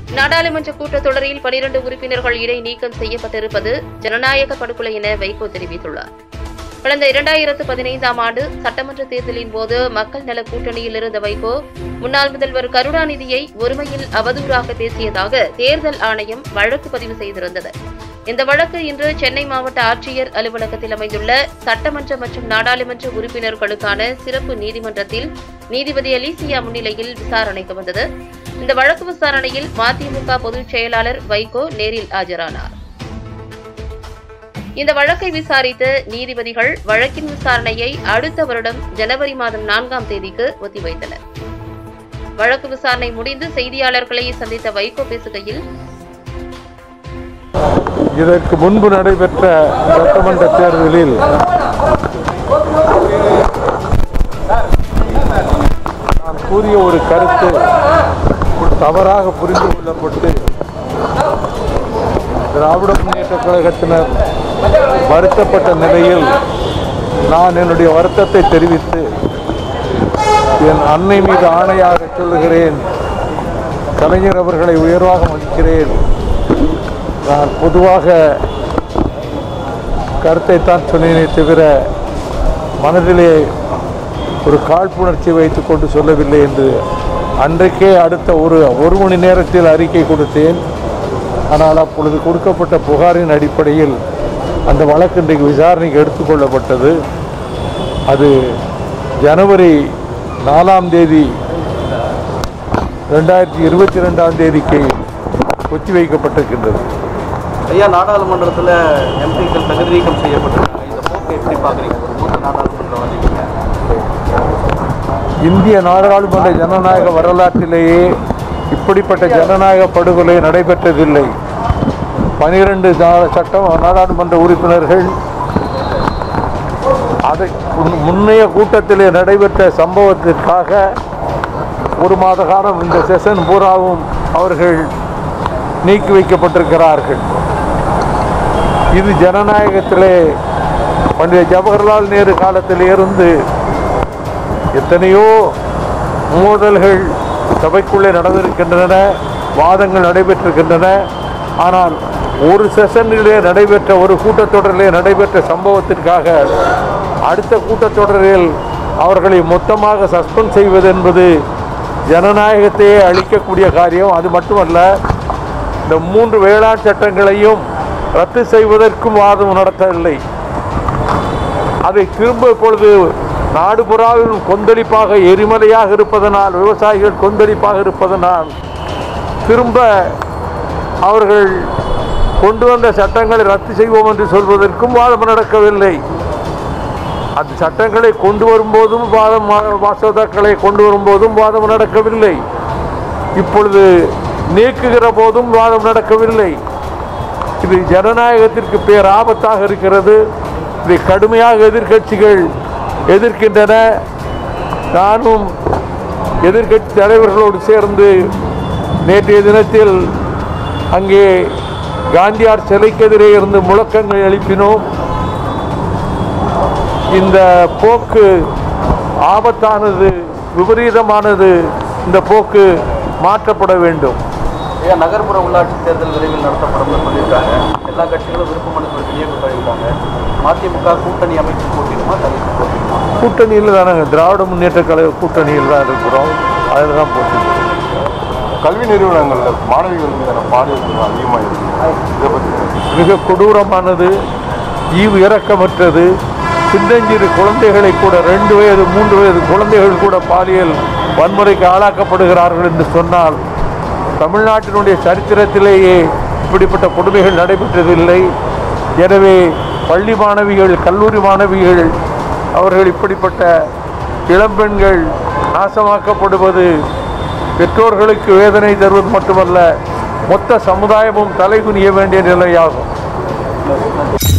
நாடாளுமன்ற கூட்டத்தொடரில் பனிரண்டு உறுப்பினர்கள் இடை நீக்கம் செய்யப்பட்டிருப்பது ஜனநாயக படுகொலை என வைகோ தெரிவித்துள்ளார் கடந்த இரண்டாயிரத்து பதினைந்தாம் ஆண்டு சட்டமன்ற தேர்தலின் போது மக்கள் நல கூட்டணியில் இருந்த வைகோ முன்னாள் முதல்வர் கருணாநிதியை ஒருமையில் அவதூறாக பேசியதாக தேர்தல் ஆணையம் வழக்கு பதிவு செய்திருந்தது இந்த வழக்கு இன்று சென்னை மாவட்ட ஆட்சியர் அலுவலகத்தில் அமைந்துள்ள சட்டமன்ற மற்றும் நாடாளுமன்ற உறுப்பினர்களுக்கான சிறப்பு நீதிமன்றத்தில் நீதிபதி அலிசியா முன்னிலையில் விசாரணைக்கு வந்தது இந்த வழக்கு விசாரணையில் மதிமுக பொதுச் செயலாளர் வைகோ நேரில் ஆஜரானார் இந்த வழக்கை விசாரித்த நீதிபதிகள் வழக்கின் விசாரணையை அடுத்த வருடம் ஜனவரி மாதம் நான்காம் தேதிக்கு ஒத்திவைத்தனர் வழக்கு விசாரணை முடிந்து செய்தியாளர்களை சந்தித்த வைகோ பேசுகையில் இதற்கு முன்பு நடைபெற்ற சட்டமன்ற தேர்தலில் நான் கூறிய ஒரு கருத்து தவறாக புரிந்து கொள்ளப்பட்டு திராவிட முன்னேற்ற கழகத்தினர் வருத்தப்பட்ட நிலையில் நான் என்னுடைய வருத்தத்தை தெரிவித்து என் அன்னை மீது ஆணையாக சொல்லுகிறேன் கலைஞர் அவர்களை உயர்வாக மதிக்கிறேன் நான் பொதுவாக கருத்தைத்தான் சொன்னேனே தவிர மனதிலே ஒரு காழ்ப்புணர்ச்சி வைத்துக் கொண்டு சொல்லவில்லை என்று அன்றைக்கே அடுத்த ஒரு ஒரு மணி நேரத்தில் அறிக்கை கொடுத்தேன் ஆனால் அப்பொழுது கொடுக்கப்பட்ட புகாரின் அடிப்படையில் அந்த வழக்கு இன்றைக்கு விசாரணைக்கு எடுத்துக்கொள்ளப்பட்டது அது ஜனவரி நாலாம் தேதி ரெண்டாயிரத்தி இருபத்தி ரெண்டாம் தேதிக்கு ஒத்திவைக்கப்பட்டிருக்கின்றது ஐயா நாடாளுமன்றத்தில் எம்பிக்கள் தகுதி நீக்கம் செய்யப்பட்டிருக்காங்க இந்த போக்கை எப்படி பார்க்குறீங்க ஒரு மூத்த நாடாளுமன்றவாதி நீங்க. இந்திய நாடாளுமன்ற ஜனநாயக வரலாற்றிலேயே இப்படிப்பட்ட ஜனநாயக படுகொலை நடைபெற்றதில்லை பனிரெண்டு சட்ட நாடாளுமன்ற உறுப்பினர்கள் அதை முன்- முன்னைய கூட்டத்திலே நடைபெற்ற சம்பவத்திற்காக ஒரு மாத காலம் இந்த செஷன் பூராவும் அவர்கள் நீக்கி வைக்கப்பட்டிருக்கிறார்கள் இது ஜனநாயகத்திலே பண்டித ஜவஹர்லால் நேரு காலத்திலே இருந்து எத்தனையோ மோதல்கள் சபைக்குள்ளே நடந்திருக்கின்றன வாதங்கள் நடைபெற்றிருக்கின்றன ஆனால் ஒரு செஷனிலே நடைபெற்ற ஒரு கூட்டத்தொடரிலே நடைபெற்ற சம்பவத்திற்காக அடுத்த கூட்டத்தொடரில் அவர்களை மொத்தமாக சஸ்பெண்ட் செய்வது என்பது ஜனநாயகத்தையே அளிக்கக்கூடிய காரியம் அது மட்டுமல்ல இந்த மூன்று வேளாண் சட்டங்களையும் ரத்து செய்வதற்கும் வாதம் நடத்தவில்லை அதை திரும்ப இப்பொழுது நாடு புறாவிலும் கொந்தளிப்பாக எரிமலையாக இருப்பதனால் விவசாயிகள் கொந்தளிப்பாக இருப்பதனால் திரும்ப அவர்கள் கொண்டு வந்த சட்டங்களை ரத்து செய்வோம் என்று சொல்வதற்கும் வாதம் நடக்கவில்லை அந்த சட்டங்களை கொண்டு வரும்போதும் வாதம் மசோதாக்களை கொண்டு வரும்போதும் வாதம் நடக்கவில்லை இப்பொழுது நீக்குகிற போதும் வாதம் நடக்கவில்லை இது ஜனநாயகத்திற்கு பேர் ஆபத்தாக இருக்கிறது இதை கடுமையாக எதிர்க்கட்சிகள் எதிர்க்கின்றன நானும் எதிர்க்கட்சி தலைவர்களோடு சேர்ந்து நேற்றைய தினத்தில் அங்கே காந்தியார் சிலைக்கு எதிரே இருந்து முழக்கங்கள் எழுப்பினோம் இந்த போக்கு ஆபத்தானது விபரீதமானது இந்த போக்கு மாற்றப்பட வேண்டும் ஐயா நகர்ப்புற உள்ளாட்சி தேர்தல் விரைவில் நடத்தப்படும் சொல்லியிருக்காங்க எல்லா கட்சிகளும் விருப்ப மனுக்கள் விநியோகிப்பாங்க மதிமுக கூட்டணி அமைப்பு போட்டிடுமா தவிர்த்து போட்டிடுமா கூட்டணியில் தானே திராவிட முன்னேற்ற கழக கூட்டணியில் தான் இருக்கிறோம் அதில் தான் போட்டிருக்கிறோம் கல்வி நிறுவனங்களில் மாணவிகள் மீதான பாலியல் குற்றம் அதிகமாக இருக்கு இதை பற்றி மிக கொடூரமானது ஈவு இறக்கமற்றது சின்னஞ்சிறு குழந்தைகளை கூட ரெண்டு வயது மூன்று வயது குழந்தைகள் கூட பாலியல் வன்முறைக்கு ஆளாக்கப்படுகிறார்கள் என்று சொன்னால் தமிழ்நாட்டினுடைய சரித்திரத்திலேயே இப்படிப்பட்ட கொடுமைகள் நடைபெற்றதில்லை எனவே பள்ளி மாணவிகள் கல்லூரி மாணவிகள் அவர்கள் இப்படிப்பட்ட இளம்பெண்கள் நாசமாக்கப்படுவது பெற்றோர்களுக்கு வேதனை தருவது மட்டுமல்ல மொத்த சமுதாயமும் தலைகுனிய வேண்டிய நிலையாகும்